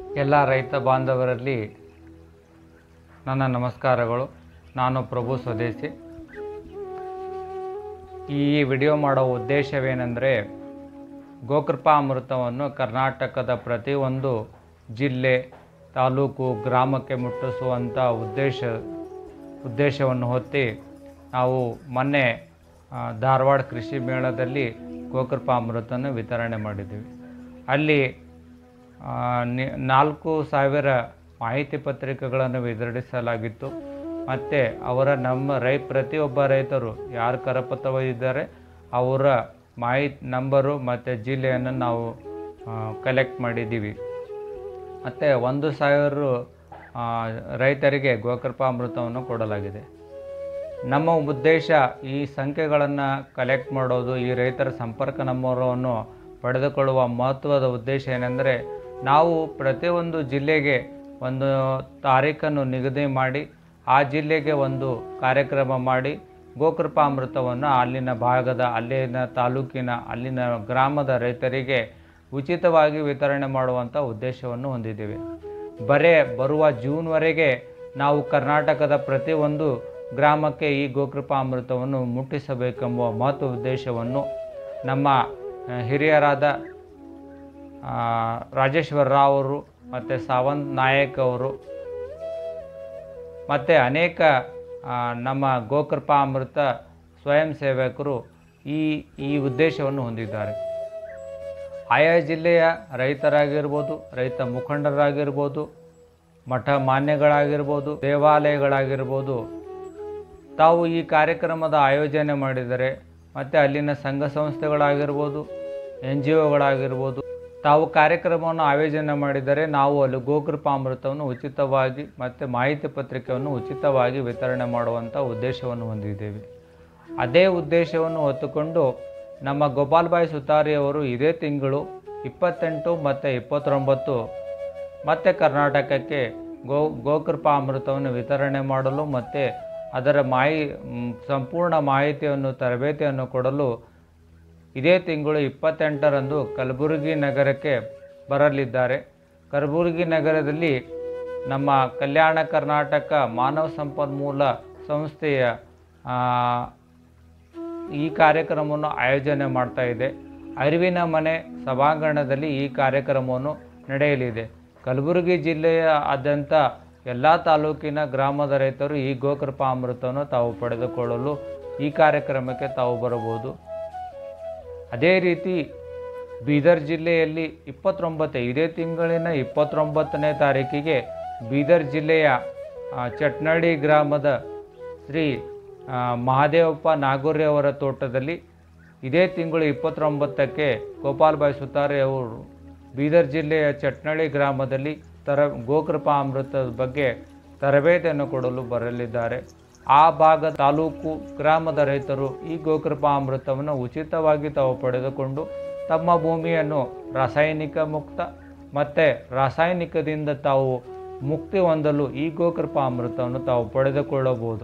ಎಲ್ಲ ರೈತ ಬಾಂಧವರಲ್ಲಿ ನನ್ನ ನಮಸ್ಕಾರಗಳು ನಾನು ಪ್ರಭು ಸ್ವದೇಶಿ ಈ ವಿಡಿಯೋ ಮಾಡೋ ಉದ್ದೇಶವೇನೆಂದರೆ ಗೋಕೃಪಾ ಅಮೃತವನ್ನು ಕರ್ನಾಟಕದ ಪ್ರತಿಯೊಂದು ಜಿಲ್ಲೆ ತಾಲೂಕು ಗ್ರಾಮಕ್ಕೆ ಮುಟ್ಟಿಸುವಂಥ ಉದ್ದೇಶ ಉದ್ದೇಶವನ್ನು ಹೊತ್ತಿ ನಾವು ಮೊನ್ನೆ ಆ, ಧಾರವಾಡ ಕೃಷಿ ಮೇಳದಲ್ಲಿ ಗೋಕೃಪಾ ಅಮೃತವನ್ನು ವಿತರಣೆ ಮಾಡಿದ್ದೀವಿ ಅಲ್ಲಿ ಆ, ನಿ- ನಾಲ್ಕು ಸಾವಿರ ಮಾಹಿತಿ ಪತ್ರಿಕೆಗಳನ್ನು ವಿತರಿಸಲಾಗಿತ್ತು ಮತ್ತು ಅವರ ನಮ್ಮ ರೈ ಪ್ರತಿಯೊಬ್ಬ ರೈತರು ಯಾರು ಕರಪತ್ರ ಒಯ್ದಿದ್ದಾರೆ ಅವರ ಮಾಹಿತಿ ನಂಬರು ಮತ್ತು ಜಿಲ್ಲೆಯನ್ನು ನಾವು ಕಲೆಕ್ಟ್ ಮಾಡಿದ್ದೀವಿ ಮತ್ತು ಒಂದು ಸಾವಿರ ಆ, ರೈತರಿಗೆ ಗೋಕೃಪಾ ಅಮೃತವನ್ನು ಕೊಡಲಾಗಿದೆ ನಮ್ಮ ಉದ್ದೇಶ ಈ ಸಂಖ್ಯೆಗಳನ್ನು ಕಲೆಕ್ಟ್ ಮಾಡೋದು ಈ ರೈತರ ಸಂಪರ್ಕ ನಂಬರವನ್ನು ಪಡೆದುಕೊಳ್ಳುವ ಮಹತ್ವದ ಉದ್ದೇಶ ಏನೆಂದರೆ ನಾವು ಪ್ರತಿಯೊಂದು ಜಿಲ್ಲೆಗೆ ಒಂದು ತಾರೀಖನ್ನು ನಿಗದಿ ಮಾಡಿ ಆ ಜಿಲ್ಲೆಗೆ ಒಂದು ಕಾರ್ಯಕ್ರಮ ಮಾಡಿ ಗೋಕೃಪಾಮೃತವನ್ನು ಅಲ್ಲಿನ ಭಾಗದ ಅಲ್ಲಿನ ತಾಲೂಕಿನ ಅಲ್ಲಿನ ಗ್ರಾಮದ ರೈತರಿಗೆ ಉಚಿತವಾಗಿ ವಿತರಣೆ ಮಾಡುವಂಥ ಉದ್ದೇಶವನ್ನು ಹೊಂದಿದ್ದೇವೆ ಬರೇ ಬರುವ ಜೂನ್ವರೆಗೆ ನಾವು ಕರ್ನಾಟಕದ ಪ್ರತಿಯೊಂದು ಗ್ರಾಮಕ್ಕೆ ಈ ಗೋಕೃಪಾ ಅಮೃತವನ್ನು ಮುಟ್ಟಿಸಬೇಕೆಂಬ ಮಹತ್ವ ಉದ್ದೇಶವನ್ನು ನಮ್ಮ ಆ, ಹಿರಿಯರಾದ ಆ, ರಾಜೇಶ್ವರ ರಾವ್ ಅವರು ಮತ್ತು ಸಾವಂತ್ ನಾಯಕ್ ಅವರು ಮತ್ತು ಅನೇಕ ಆ, ನಮ್ಮ ಗೋಕೃಪಾ ಅಮೃತ ಸ್ವಯಂ ಸೇವಕರು ಈ ಈ ಉದ್ದೇಶವನ್ನು ಹೊಂದಿದ್ದಾರೆ ಆಯಾ ಜಿಲ್ಲೆಯ ರೈತರಾಗಿರ್ಬೋದು ರೈತ ಮುಖಂಡರಾಗಿರ್ಬೋದು ಮಠ ಮಾನ್ಯಗಳಾಗಿರ್ಬೋದು ದೇವಾಲಯಗಳಾಗಿರ್ಬೋದು ತಾವು ಈ ಕಾರ್ಯಕ್ರಮದ ಆಯೋಜನೆ ಮಾಡಿದರೆ ಮತ್ತು ಅಲ್ಲಿನ ಸಂಘ ಸಂಸ್ಥೆಗಳಾಗಿರ್ಬೋದು ಎನ್ ಜಿ ಒಗಳಾಗಿರ್ಬೋದು ತಾವು ಕಾರ್ಯಕ್ರಮವನ್ನು ಆಯೋಜನೆ ಮಾಡಿದರೆ ನಾವು ಅಲ್ಲಿ ಗೋಕೃಪಾಮೃತವನ್ನು ಉಚಿತವಾಗಿ ಮತ್ತು ಮಾಹಿತಿ ಪತ್ರಿಕೆಯನ್ನು ಉಚಿತವಾಗಿ ವಿತರಣೆ ಮಾಡುವಂಥ ಉದ್ದೇಶವನ್ನು ಹೊಂದಿದ್ದೇವೆ ಅದೇ ಉದ್ದೇಶವನ್ನು ಹೊತ್ತುಕೊಂಡು ನಮ್ಮ ಗೋಪಾಲ್ಬಾಯಿ ಸುತಾರಿಯವರು ಇದೇ ತಿಂಗಳು ಇಪ್ಪತ್ತೆಂಟು ಮತ್ತು ಇಪ್ಪತ್ತೊಂಬತ್ತು ಮತ್ತೆ ಕರ್ನಾಟಕಕ್ಕೆ ಗೋ ಗೋಕೃಪಾ ಅಮೃತವನ್ನು ವಿತರಣೆ ಮಾಡಲು ಮತ್ತು ಅದರ ಮಾಹಿ ಮ್, ಸಂಪೂರ್ಣ ಮಾಹಿತಿಯನ್ನು ತರಬೇತಿಯನ್ನು ಕೊಡಲು ಇದೇ ತಿಂಗಳು ಇಪ್ಪತ್ತೆಂಟರಂದು ಕಲಬುರಗಿ ನಗರಕ್ಕೆ ಬರಲಿದ್ದಾರೆ ಕಲಬುರಗಿ ನಗರದಲ್ಲಿ ನಮ್ಮ ಕಲ್ಯಾಣ ಕರ್ನಾಟಕ ಮಾನವ ಸಂಪನ್ಮೂಲ ಸಂಸ್ಥೆಯ ಆ, ಈ ಕಾರ್ಯಕ್ರಮವನ್ನು ಆಯೋಜನೆ ಮಾಡ್ತಾ ಇದೆ ಅರಿವಿನ ಮನೆ ಸಭಾಂಗಣದಲ್ಲಿ ಈ ಕಾರ್ಯಕ್ರಮವನ್ನು ನಡೆಯಲಿದೆ ಕಲಬುರಗಿ ಜಿಲ್ಲೆಯ ಆದ್ಯಂತ ಎಲ್ಲ ತಾಲೂಕಿನ ಗ್ರಾಮದ ರೈತರು ಈ ಗೋಕೃಪಾ ಅಮೃತವನ್ನು ತಾವು ಪಡೆದುಕೊಳ್ಳಲು ಈ ಕಾರ್ಯಕ್ರಮಕ್ಕೆ ತಾವು ಬರಬಹುದು ಅದೇ ರೀತಿ ಬೀದರ್ ಜಿಲ್ಲೆಯಲ್ಲಿ ಇಪ್ಪತ್ತೊಂಬತ್ತು ಇದೇ ತಿಂಗಳಿನ ಇಪ್ಪತ್ತೊಂಬತ್ತನೇ ತಾರೀಕಿಗೆ ಬೀದರ್ ಜಿಲ್ಲೆಯ ಆ, ಚಟ್ನಳ್ಳಿ ಗ್ರಾಮದ ಶ್ರೀ ಆ, ಮಹಾದೇವಪ್ಪ ನಾಗೂರಿ ಅವರ ತೋಟದಲ್ಲಿ ಇದೇ ತಿಂಗಳು ಇಪ್ಪತ್ತೊಂಬತ್ತಕ್ಕೆ ಗೋಪಾಲ್ಬಾಯಿ ಸುತಾರಿ ಅವರು ಬೀದರ್ ಜಿಲ್ಲೆಯ ಚಟ್ನಳ್ಳಿ ಗ್ರಾಮದಲ್ಲಿ ತರ ಗೋಕೃಪಾ ಅಮೃತದ ಬಗ್ಗೆ ತರಬೇತಿಯನ್ನು ಕೊಡಲು ಬರಲಿದ್ದಾರೆ ಆ ಭಾಗದ ತಾಲೂಕು ಗ್ರಾಮದ ರೈತರು ಈ ಗೋಕೃಪಾ ಅಮೃತವನ್ನು ಉಚಿತವಾಗಿ ತಾವು ಪಡೆದುಕೊಂಡು ತಮ್ಮ ಭೂಮಿಯನ್ನು ರಾಸಾಯನಿಕ ಮುಕ್ತ ಮತ್ತು ರಾಸಾಯನಿಕದಿಂದ ತಾವು ಮುಕ್ತಿ ಹೊಂದಲು ಈ ಗೋಕೃಪಾ ಅಮೃತವನ್ನು ತಾವು ಪಡೆದುಕೊಳ್ಳಬಹುದು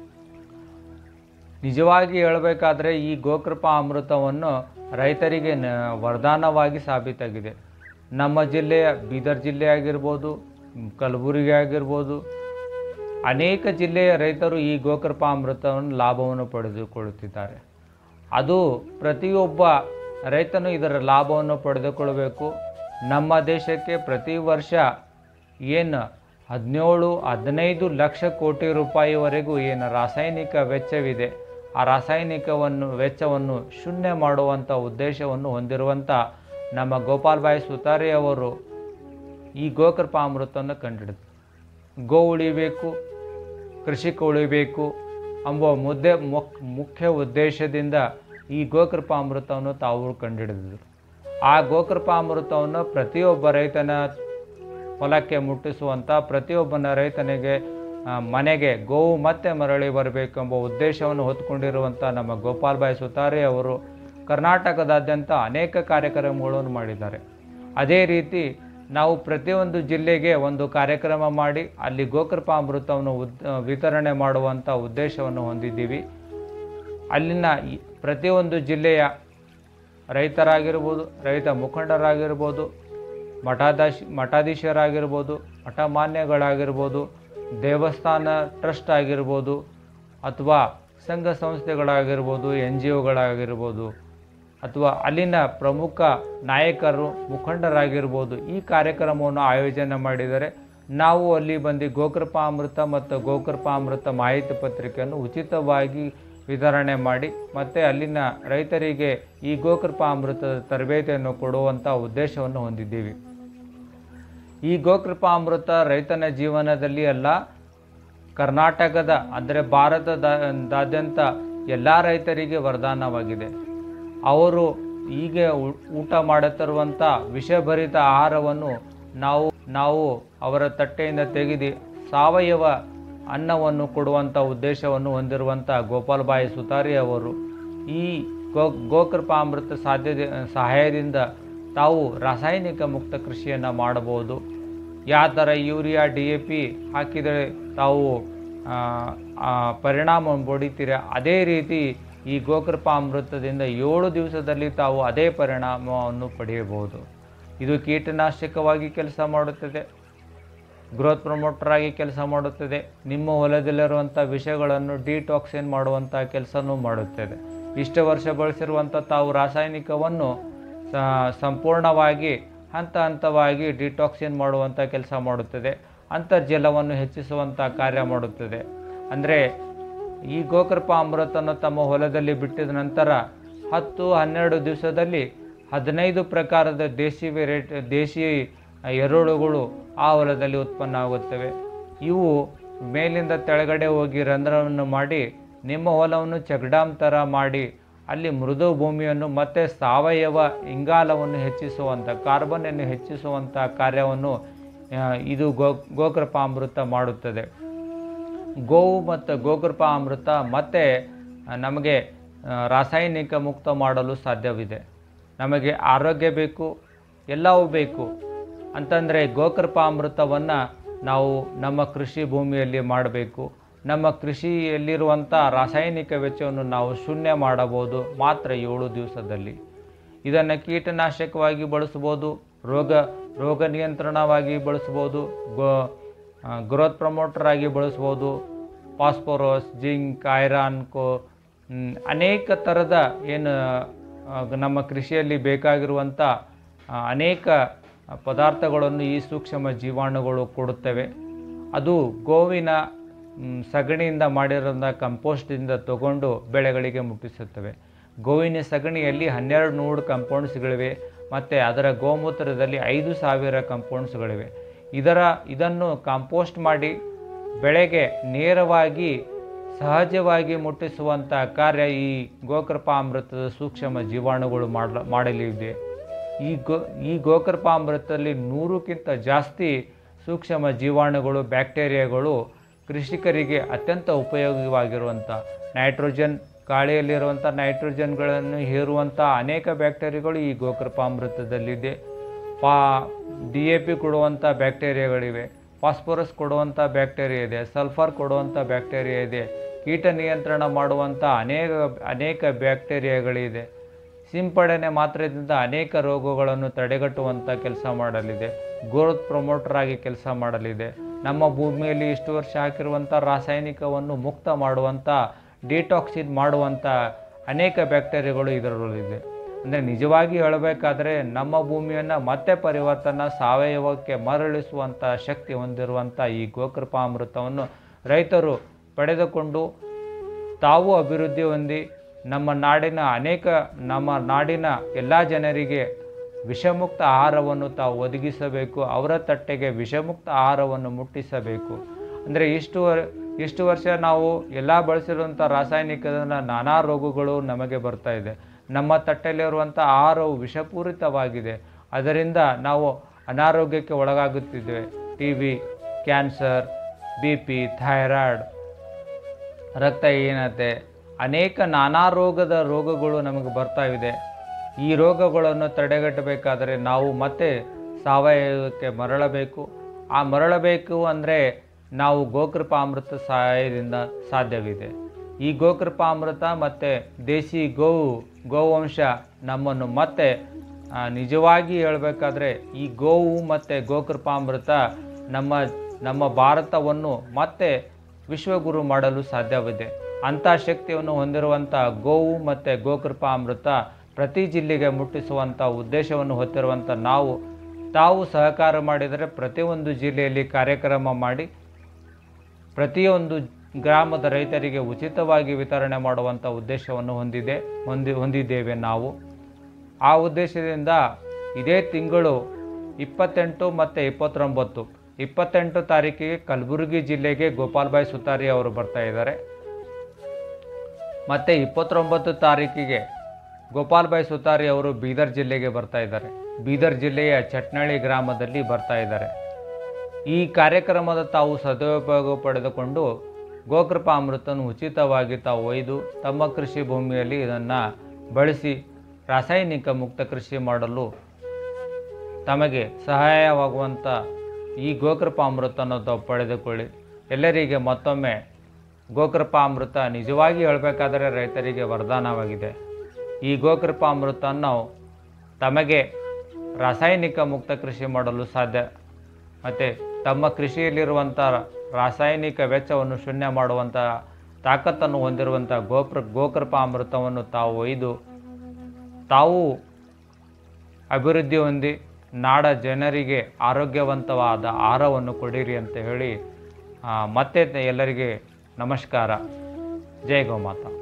ನಿಜವಾಗಿ ಹೇಳಬೇಕಾದ್ರೆ ಈ ಗೋಕೃಪಾ ಅಮೃತವನ್ನು ರೈತರಿಗೆ ನ ವರದಾನವಾಗಿ ಸಾಬೀತಾಗಿದೆ ನಮ್ಮ ಜಿಲ್ಲೆಯ ಬೀದರ್ ಜಿಲ್ಲೆ ಆಗಿರ್ಬೋದು ಮ್, ಕಲಬುರಗಿ ಆಗಿರ್ಬೋದು ಅನೇಕ ಜಿಲ್ಲೆಯ ರೈತರು ಈ ಗೋಕೃಪಾ ಅಮೃತವನ್ನು ಲಾಭವನ್ನು ಪಡೆದುಕೊಳ್ಳುತ್ತಿದ್ದಾರೆ ಅದು ಪ್ರತಿಯೊಬ್ಬ ರೈತನು ಇದರ ಲಾಭವನ್ನು ಪಡೆದುಕೊಳ್ಳಬೇಕು ನಮ್ಮ ದೇಶಕ್ಕೆ ಪ್ರತಿ ವರ್ಷ ಏನು ಹದಿನೇಳು ಹದಿನೈದು ಲಕ್ಷ ಕೋಟಿ ರೂಪಾಯಿವರೆಗೂ ಏನು ರಾಸಾಯನಿಕ ವೆಚ್ಚವಿದೆ ಆ ರಾಸಾಯನಿಕವನ್ನು ವೆಚ್ಚವನ್ನು ಶೂನ್ಯ ಮಾಡುವಂಥ ಉದ್ದೇಶವನ್ನು ಹೊಂದಿರುವಂಥ ನಮ್ಮ ಗೋಪಾಲ್ಬಾಯಿ ಸುತಾರಿ ಅವರು ಈ ಗೋಕೃಪಾ ಅಮೃತವನ್ನು ಕಂಡಿಡಿದ್ರು ಗೋ ಉಳಿಬೇಕು ಕೃಷಿಕ ಉಳಿಬೇಕು ಎಂಬ ಮುದ್ದೆ ಮುಕ್ ಮುಖ್ಯ ಉದ್ದೇಶದಿಂದ ಈ ಗೋಕೃಪಾ ಅಮೃತವನ್ನು ತಾವು ಕಂಡುಹಿಡಿದರು ಆ ಗೋಕೃಪಾ ಅಮೃತವನ್ನು ಪ್ರತಿಯೊಬ್ಬ ರೈತನ ಹೊಲಕ್ಕೆ ಮುಟ್ಟಿಸುವಂಥ ಪ್ರತಿಯೊಬ್ಬನ ರೈತನಿಗೆ ಆ, ಮನೆಗೆ ಗೋವು ಮತ್ತೆ ಮರಳಿ ಬರಬೇಕೆಂಬ ಉದ್ದೇಶವನ್ನು ಹೊತ್ತುಕೊಂಡಿರುವಂಥ ನಮ್ಮ ಗೋಪಾಲ್ಬಾಯಿ ಸುತಾರಿ ಅವರು ಕರ್ನಾಟಕದಾದ್ಯಂತ ಅನೇಕ ಕಾರ್ಯಕ್ರಮಗಳನ್ನು ಮಾಡಿದ್ದಾರೆ ಅದೇ ರೀತಿ ನಾವು ಪ್ರತಿಯೊಂದು ಜಿಲ್ಲೆಗೆ ಒಂದು ಕಾರ್ಯಕ್ರಮ ಮಾಡಿ ಅಲ್ಲಿ ಗೋಕೃಪಾ ಅಮೃತವನ್ನು ಉದ್ ವಿತರಣೆ ಮಾಡುವಂಥ ಉದ್ದೇಶವನ್ನು ಹೊಂದಿದ್ದೀವಿ ಅಲ್ಲಿನ ಈ ಪ್ರತಿಯೊಂದು ಜಿಲ್ಲೆಯ ರೈತರಾಗಿರ್ಬೋದು ರೈತ ಮುಖಂಡರಾಗಿರ್ಬೋದು ಮಠಾಧೀಶ್ ಮಠಾಧೀಶರಾಗಿರ್ಬೋದು ಮಠಮಾನ್ಯಗಳಾಗಿರ್ಬೋದು ದೇವಸ್ಥಾನ ಟ್ರಸ್ಟ್ ಆಗಿರ್ಬೋದು ಅಥವಾ ಸಂಘ ಸಂಸ್ಥೆಗಳಾಗಿರ್ಬೋದು ಎನ್ ಜಿ ಒಗಳಾಗಿರ್ಬೋದು ಅಥವಾ ಅಲ್ಲಿನ ಪ್ರಮುಖ ನಾಯಕರು ಮುಖಂಡರಾಗಿರ್ಬೋದು ಈ ಕಾರ್ಯಕ್ರಮವನ್ನು ಆಯೋಜನೆ ಮಾಡಿದರೆ ನಾವು ಅಲ್ಲಿ ಬಂದು ಗೋಕೃಪಾಮೃತ ಮತ್ತು ಗೋಕೃಪಾಮೃತ ಮಾಹಿತಿ ಪತ್ರಿಕೆಯನ್ನು ಉಚಿತವಾಗಿ ವಿತರಣೆ ಮಾಡಿ ಮತ್ತು ಅಲ್ಲಿನ ರೈತರಿಗೆ ಈ ಗೋಕೃಪಾಮೃತದ ತರಬೇತಿಯನ್ನು ಕೊಡುವಂಥ ಉದ್ದೇಶವನ್ನು ಹೊಂದಿದ್ದೀವಿ ಈ ಗೋಕೃಪಾಮೃತ ರೈತನ ಜೀವನದಲ್ಲಿ ಅಲ್ಲ ಕರ್ನಾಟಕದ ಅಂದರೆ ಭಾರತದಾದ್ಯಂತ ಎಲ್ಲ ರೈತರಿಗೆ ವರದಾನವಾಗಿದೆ ಅವರು ಈಗ ಊ- ಊಟ ಮಾಡುತ್ತಿರುವಂಥ ವಿಷಭರಿತ ಆಹಾರವನ್ನು ನಾವು ನಾವು ಅವರ ತಟ್ಟೆಯಿಂದ ತೆಗೆದು ಸಾವಯವ ಅನ್ನವನ್ನು ಕೊಡುವಂಥ ಉದ್ದೇಶವನ್ನು ಹೊಂದಿರುವಂಥ ಗೋಪಾಲಬಾಯಿ ಸುತಾರಿ ಅವರು ಈ ಗೋ ಗೋಕೃಪಾಮೃತ ಸಾಧ್ಯತೆ ಸಹಾಯದಿಂದ ತಾವು ರಾಸಾಯನಿಕ ಮುಕ್ತ ಕೃಷಿಯನ್ನು ಮಾಡಬಹುದು ಯಾವ ಥರ ಯೂರಿಯಾ ಡಿ ಎ ಪಿ ಹಾಕಿದರೆ ತಾವು ಆ, ಆ, ಪರಿಣಾಮ ಬಡಿತೀರ ಅದೇ ರೀತಿ ಈ ಗೋಕೃಪಾಮೃತದಿಂದ ಏಳು ದಿವಸದಲ್ಲಿ ತಾವು ಅದೇ ಪರಿಣಾಮವನ್ನು ಪಡೆಯಬಹುದು ಇದು ಕೀಟನಾಶಕವಾಗಿ ಕೆಲಸ ಮಾಡುತ್ತದೆ ಗ್ರೋತ್ ಪ್ರಮೋಟರ್ ಆಗಿ ಕೆಲಸ ಮಾಡುತ್ತದೆ ನಿಮ್ಮ ಹೊಲದಲ್ಲಿರುವಂಥ ವಿಷಯಗಳನ್ನು ಡಿಟಾಕ್ಸಿನ್ ಮಾಡುವಂಥ ಕೆಲಸನೂ ಮಾಡುತ್ತದೆ ಇಷ್ಟು ವರ್ಷ ಬಳಸಿರುವಂಥ ತಾವು ರಾಸಾಯನಿಕವನ್ನು ಸ- ಸಂಪೂರ್ಣವಾಗಿ ಹಂತ ಹಂತವಾಗಿ ಡಿಟಾಕ್ಸಿನ್ ಮಾಡುವಂಥ ಕೆಲಸ ಮಾಡುತ್ತದೆ ಅಂತರ್ಜಲವನ್ನು ಹೆಚ್ಚಿಸುವಂಥ ಕಾರ್ಯ ಮಾಡುತ್ತದೆ ಅಂದರೆ ಈ ಗೋಕೃಪ ಅಮೃತನ್ನು ತಮ್ಮ ಹೊಲದಲ್ಲಿ ಬಿಟ್ಟಿದ ನಂತರ ಹತ್ತು ಹನ್ನೆರಡು ದಿವಸದಲ್ಲಿ ಹದಿನೈದು ಪ್ರಕಾರದ ದೇಶಿ ವೆರೈಟಿ ದೇಶಿ ಎರುಳುಗಳು ಆ ಹೊಲದಲ್ಲಿ ಉತ್ಪನ್ನ ಆಗುತ್ತವೆ ಇವು ಮೇಲಿಂದ ತೆಳಗಡೆ ಹೋಗಿ ರಂಧ್ರವನ್ನು ಮಾಡಿ ನಿಮ್ಮ ಹೊಲವನ್ನು ಚಗಡಾಮ್ ಥರ ಮಾಡಿ ಅಲ್ಲಿ ಮೃದು ಭೂಮಿಯನ್ನು ಮತ್ತು ಸಾವಯವ ಇಂಗಾಲವನ್ನು ಹೆಚ್ಚಿಸುವಂಥ ಕಾರ್ಬನನ್ನು ಹೆಚ್ಚಿಸುವಂಥ ಕಾರ್ಯವನ್ನು ಆ, ಇದು ಗೋ ಗೋಕೃಪಾಮೃತ ಮಾಡುತ್ತದೆ ಗೋವು ಮತ್ತು ಗೋಕೃಪಾಮೃತ ಮತ್ತೆ ಆ, ನಮಗೆ ಆ, ರಾಸಾಯನಿಕ ಮುಕ್ತ ಮಾಡಲು ಸಾಧ್ಯವಿದೆ ನಮಗೆ ಆರೋಗ್ಯ ಬೇಕು ಎಲ್ಲವೂ ಬೇಕು ಅಂತಂದರೆ ಗೋಕೃಪಾಮೃತವನ್ನು ನಾವು ನಮ್ಮ ಕೃಷಿ ಭೂಮಿಯಲ್ಲಿ ಮಾಡಬೇಕು ನಮ್ಮ ಕೃಷಿಯಲ್ಲಿರುವಂಥ ರಾಸಾಯನಿಕ ವೆಚ್ಚವನ್ನು ನಾವು ಶೂನ್ಯ ಮಾಡಬಹುದು ಮಾತ್ರ ಏಳು ದಿವಸದಲ್ಲಿ ಇದನ್ನು ಕೀಟನಾಶಕವಾಗಿ ಬಳಸ್ಬೋದು ರೋಗ ರೋಗ ನಿಯಂತ್ರಣವಾಗಿ ಬಳಸ್ಬೋದು ಗೋ ಗ್ರೋತ್ ಪ್ರಮೋಟರ್ ಆಗಿ ಬಳಸ್ಬೋದು ಫಾಸ್ಫೋರಸ್ ಜಿಂಕ್ ಐರಾನ್ ಕೋ ಮ್, ಅನೇಕ ಥರದ ಏನು ಆ, ನಮ್ಮ ಕೃಷಿಯಲ್ಲಿ ಬೇಕಾಗಿರುವಂಥ ಆ, ಅನೇಕ ಪದಾರ್ಥಗಳನ್ನು ಈ ಸೂಕ್ಷ್ಮ ಜೀವಾಣುಗಳು ಕೊಡುತ್ತವೆ ಅದು ಗೋವಿನ ಮ್, ಸಗಣಿಯಿಂದ ಮಾಡಿರೋಂಥ ಕಂಪೋಸ್ಟಿಂದ ತಗೊಂಡು ಬೆಳೆಗಳಿಗೆ ಮುಟ್ಟಿಸುತ್ತವೆ ಗೋವಿನ ಸಗಣಿಯಲ್ಲಿ ಹನ್ನೆರಡು ನೂರು ಕಂಪೌಂಡ್ಸ್ಗಳಿವೆ ಮತ್ತು ಅದರ ಗೋಮೂತ್ರದಲ್ಲಿ ಐದು ಸಾವಿರ ಕಂಪೌಂಡ್ಸ್ಗಳಿವೆ ಇದರ ಇದನ್ನು ಕಾಂಪೋಸ್ಟ್ ಮಾಡಿ ಬೆಳೆಗೆ ನೇರವಾಗಿ ಸಹಜವಾಗಿ ಮುಟ್ಟಿಸುವಂಥ ಕಾರ್ಯ ಈ ಗೋಕೃಪಾಮೃತದ ಸೂಕ್ಷ್ಮ ಜೀವಾಣುಗಳು ಮಾಡ ಮಾಡಲಿವೆ ಈ ಗೋ ಈ ಗೋಕೃಪಾಮೃತದಲ್ಲಿ ನೂರಕ್ಕಿಂತ ಜಾಸ್ತಿ ಸೂಕ್ಷ್ಮ ಜೀವಾಣುಗಳು ಬ್ಯಾಕ್ಟೀರಿಯಾಗಳು ಕೃಷಿಕರಿಗೆ ಅತ್ಯಂತ ಉಪಯೋಗವಾಗಿರುವಂಥ ನೈಟ್ರೋಜನ್ ಗಾಳಿಯಲ್ಲಿರುವಂಥ ನೈಟ್ರೋಜನ್ಗಳನ್ನು ಹೀರುವಂಥ ಅನೇಕ ಬ್ಯಾಕ್ಟೀರಿಯಾಗಳು ಈ ಗೋಕೃಪಾಮೃತದಲ್ಲಿದೆ ಪಾ ಡಿ ಎ ಪಿ ಕೊಡುವಂಥ ಬ್ಯಾಕ್ಟೀರಿಯಾಗಳಿವೆ ಫಾಸ್ಫರಸ್ ಕೊಡುವಂಥ ಬ್ಯಾಕ್ಟೀರಿಯಾ ಇದೆ ಸಲ್ಫರ್ ಕೊಡುವಂಥ ಬ್ಯಾಕ್ಟೀರಿಯಾ ಇದೆ ಕೀಟ ನಿಯಂತ್ರಣ ಮಾಡುವಂಥ ಅನೇಕ ಅನೇಕ ಬ್ಯಾಕ್ಟೀರಿಯಾಗಳಿದೆ ಸಿಂಪಡಣೆ ಮಾತ್ರದಿಂದ ಅನೇಕ ರೋಗಗಳನ್ನು ತಡೆಗಟ್ಟುವಂಥ ಕೆಲಸ ಮಾಡಲಿದೆ ಗ್ರೋತ್ ಪ್ರಮೋಟರ್ ಆಗಿ ಕೆಲಸ ಮಾಡಲಿದೆ ನಮ್ಮ ಭೂಮಿಯಲ್ಲಿ ಇಷ್ಟು ವರ್ಷ ಹಾಕಿರುವಂಥ ರಾಸಾಯನಿಕವನ್ನು ಮುಕ್ತ ಮಾಡುವಂಥ ಡಿಟಾಕ್ಸಿನ್ ಮಾಡುವಂಥ ಅನೇಕ ಬ್ಯಾಕ್ಟೀರಿಯಾಗಳು ಇದರಲ್ಲಿದೆ ಅಂದರೆ ನಿಜವಾಗಿ ಹೇಳಬೇಕಾದ್ರೆ ನಮ್ಮ ಭೂಮಿಯನ್ನು ಮತ್ತೆ ಪರಿವರ್ತನಾ ಸಾವಯವಕ್ಕೆ ಮರಳಿಸುವಂಥ ಶಕ್ತಿ ಹೊಂದಿರುವಂಥ ಈ ಗೋಕೃಪಾಮೃತವನ್ನು ರೈತರು ಪಡೆದುಕೊಂಡು ತಾವು ಅಭಿವೃದ್ಧಿ ಹೊಂದಿ ನಮ್ಮ ನಾಡಿನ ಅನೇಕ ನಮ್ಮ ನಾಡಿನ ಎಲ್ಲ ಜನರಿಗೆ ವಿಷಮುಕ್ತ ಆಹಾರವನ್ನು ತಾವು ಒದಗಿಸಬೇಕು ಅವರ ತಟ್ಟೆಗೆ ವಿಷಮುಕ್ತ ಆಹಾರವನ್ನು ಮುಟ್ಟಿಸಬೇಕು ಅಂದರೆ ಇಷ್ಟು ವರ್ ಇಷ್ಟು ವರ್ಷ ನಾವು ಎಲ್ಲ ಬಳಸಿರುವಂಥ ರಾಸಾಯನಿಕದ ನಾನಾ ರೋಗಗಳು ನಮಗೆ ಬರ್ತಾ ಇದೆ ನಮ್ಮ ತಟ್ಟೆಯಲ್ಲಿರುವಂಥ ಆಹಾರವು ವಿಷಪೂರಿತವಾಗಿದೆ ಅದರಿಂದ ನಾವು ಅನಾರೋಗ್ಯಕ್ಕೆ ಒಳಗಾಗುತ್ತಿದ್ದೇವೆ T B cancer B P thyroid ರಕ್ತಹೀನತೆ ಅನೇಕ ನಾನಾ ರೋಗದ ರೋಗಗಳು ನಮಗೆ ಬರ್ತಾ ಇದೆ ಈ ರೋಗಗಳನ್ನು ತಡೆಗಟ್ಟಬೇಕಾದರೆ ನಾವು ಮತ್ತೆ ಸಾವಯವಕ್ಕೆ ಮರಳಬೇಕು ಆ ಮರಳಬೇಕು ಅಂದರೆ ನಾವು ಗೋಕೃಪಾಮೃತ ಸಹಾಯದಿಂದ ಸಾಧ್ಯವಿದೆ ಈ ಗೋಕೃಪಾಮೃತ ಮತ್ತು ದೇಸಿ ಗೋವು ಗೋವಂಶ ನಮ್ಮನ್ನು ಮತ್ತೆ ಆ, ನಿಜವಾಗಿ ಹೇಳಬೇಕಾದ್ರೆ ಈ ಗೋವು ಮತ್ತು ಗೋಕೃಪಾಮೃತ ನಮ್ಮ ನಮ್ಮ ಭಾರತವನ್ನು ಮತ್ತೆ ವಿಶ್ವಗುರು ಮಾಡಲು ಸಾಧ್ಯವಿದೆ ಅಂಥ ಶಕ್ತಿಯನ್ನು ಹೊಂದಿರುವಂಥ ಗೋವು ಮತ್ತು ಗೋಕೃಪಾಮೃತ ಪ್ರತಿ ಜಿಲ್ಲೆಗೆ ಮುಟ್ಟಿಸುವಂಥ ಉದ್ದೇಶವನ್ನು ಹೊತ್ತಿರುವಂಥ ನಾವು ತಾವು ಸಹಕಾರ ಮಾಡಿದರೆ ಪ್ರತಿಯೊಂದು ಜಿಲ್ಲೆಯಲ್ಲಿ ಕಾರ್ಯಕ್ರಮ ಮಾಡಿ ಪ್ರತಿಯೊಂದು ಗ್ರಾಮದ ರೈತರಿಗೆ ಉಚಿತವಾಗಿ ವಿತರಣೆ ಮಾಡುವಂಥ ಉದ್ದೇಶವನ್ನು ಹೊಂದಿದೆ ಹೊಂದಿ ಹೊಂದಿದ್ದೇವೆ ನಾವು ಆ ಉದ್ದೇಶದಿಂದ ಇದೇ ತಿಂಗಳು ಇಪ್ಪತ್ತೆಂಟು ಮತ್ತು ಇಪ್ಪತ್ತೊಂಬತ್ತು ಇಪ್ಪತ್ತೆಂಟು ತಾರೀಕಿಗೆ ಕಲಬುರಗಿ ಜಿಲ್ಲೆಗೆ ಗೋಪಾಲ್ಭಾಯ್ ಸುತಾರಿ ಅವರು ಬರ್ತಾ ಇದ್ದಾರೆ ಮತ್ತು ಇಪ್ಪತ್ತೊಂಬತ್ತು ತಾರೀಕಿಗೆ ಗೋಪಾಲ್ಭಾಯ್ ಸುತಾರಿ ಅವರು ಬೀದರ್ ಜಿಲ್ಲೆಗೆ ಬರ್ತಾ ಇದ್ದಾರೆ ಬೀದರ್ ಜಿಲ್ಲೆಯ ಚಟ್ನಳ್ಳಿ ಗ್ರಾಮದಲ್ಲಿ ಬರ್ತಾ ಇದ್ದಾರೆ ಈ ಕಾರ್ಯಕ್ರಮದ ತಾವು ಸದುಪಯೋಗ ಪಡೆದುಕೊಂಡು ಗೋಕೃಪಾ ಅಮೃತವನ್ನು ಉಚಿತವಾಗಿ ತಾವು ಒಯ್ದು ತಮ್ಮ ಕೃಷಿ ಭೂಮಿಯಲ್ಲಿ ಇದನ್ನು ಬಳಸಿ ರಾಸಾಯನಿಕ ಮುಕ್ತ ಕೃಷಿ ಮಾಡಲು ತಮಗೆ ಸಹಾಯವಾಗುವಂಥ ಈ ಗೋಕೃಪಾ ಅಮೃತವನ್ನು ತಾವು ಪಡೆದುಕೊಳ್ಳಿ ಎಲ್ಲರಿಗೆ ಮತ್ತೊಮ್ಮೆ ಗೋಕೃಪಾ ಅಮೃತ ನಿಜವಾಗಿ ಹೇಳಬೇಕಾದರೆ ರೈತರಿಗೆ ವರದಾನವಾಗಿದೆ ಈ ಗೋಕೃಪಾ ಅಮೃತವನ್ನು ತಮಗೆ ರಾಸಾಯನಿಕ ಮುಕ್ತ ಕೃಷಿ ಮಾಡಲು ಸಾಧ್ಯ ಮತ್ತು ತಮ್ಮ ಕೃಷಿಯಲ್ಲಿರುವಂಥ ರಾಸಾಯನಿಕ ವೆಚ್ಚವನ್ನು ಶೂನ್ಯ ಮಾಡುವಂಥ ತಾಕತ್ತನ್ನು ಹೊಂದಿರುವಂಥ ಗೋಪ್ರ ಗೋಕೃಪಾ ಅಮೃತವನ್ನು ತಾವು ಒಯ್ದು ತಾವು ಅಭಿವೃದ್ಧಿ ಹೊಂದಿ ನಾಡ ಜನರಿಗೆ ಆರೋಗ್ಯವಂತವಾದ ಆಹಾರವನ್ನು ಕೊಡಿರಿ ಅಂತ ಹೇಳಿ ಆ, ಮತ್ತೆ ಎಲ್ಲರಿಗೆ ನಮಸ್ಕಾರ ಜೈ ಗೋಮಾತಾ